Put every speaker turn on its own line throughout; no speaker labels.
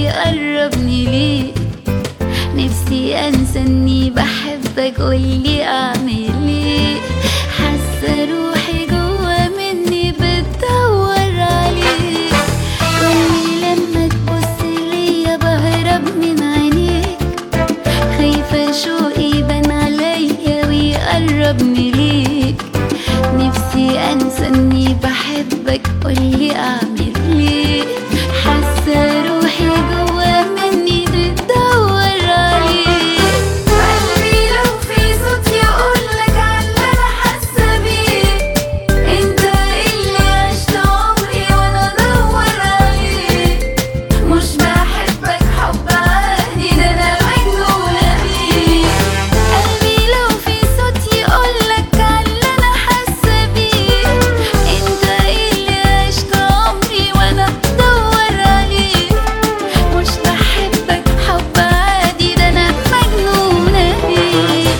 ويقربني ليك نفسي انسى اني بحبك قولي اعمل ايه حاسه روحي جوا مني بتدور عليك قولي لما تبص ليا بهرب من عينيك خايفه شوقي يبان عليا ويقربني ليك نفسي انسى اني بحبك قولي اعمل ايه حاسه روحي جوا مني بتدور عليك قلبي لو في صوت يقولك على اللي انا حاسه بيه انت اللي عشت عمري وانا ادور عليه مش بحبك حب عادي ده انا مجنونه بيه قلبي لو في صوت يقولك على اللي انا حاسه بيه انت اللي عشت عمري وانا بدور عليه مش بحبك حب عادي ده انا مجنونه بيه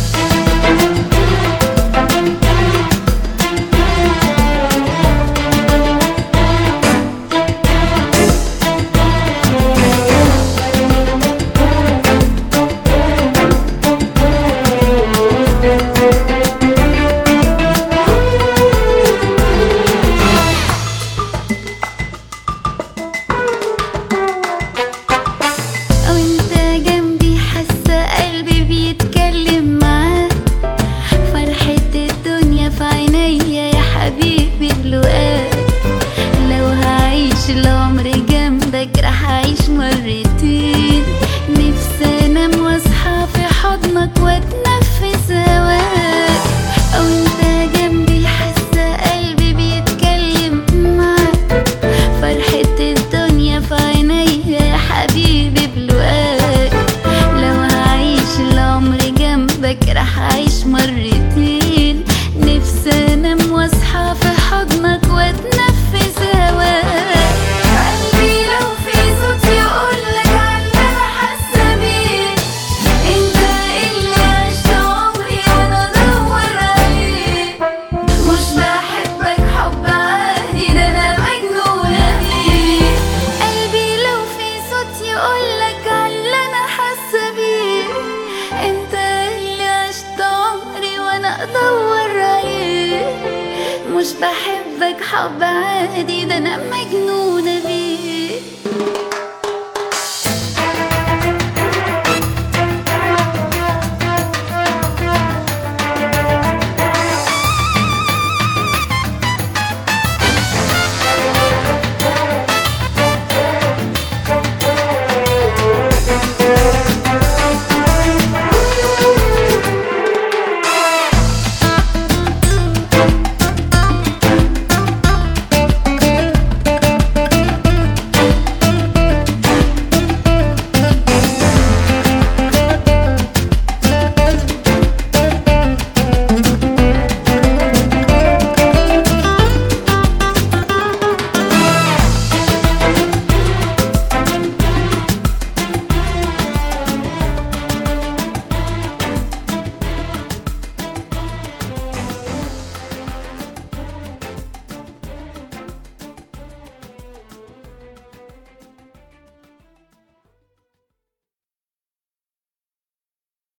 وانت جنبي حاسه قلبي بيتكلم معاك فرحة الدنيا في عينيا يا حبيبي بلقاك لو هعيش العمر جنبك راح اعيش مرتين نفسي انام واصحى في حضنك واتنفس هواك وانت جنبي حاسه قلبي بيتكلم معاك فرحة الدنيا في عينيا يا حبيبي بلقاك لو هعيش العمر جنبك راح اعيش مرتين نفسي انام واصحى في حضنك واتنفس هواك قلبي لو في صوت يقولك على اللي انا حاسه بيه انت اللي عشت عمري وانا ادور عليه مش بحبك حب عادي ده انا مجنونه بيه قلبي لو في صوت يقولك على اللي انا حاسه بيه انت اللي عشت عمري وانا ادور عليه مش بحبك حب عادي ده انا مجنونه بيه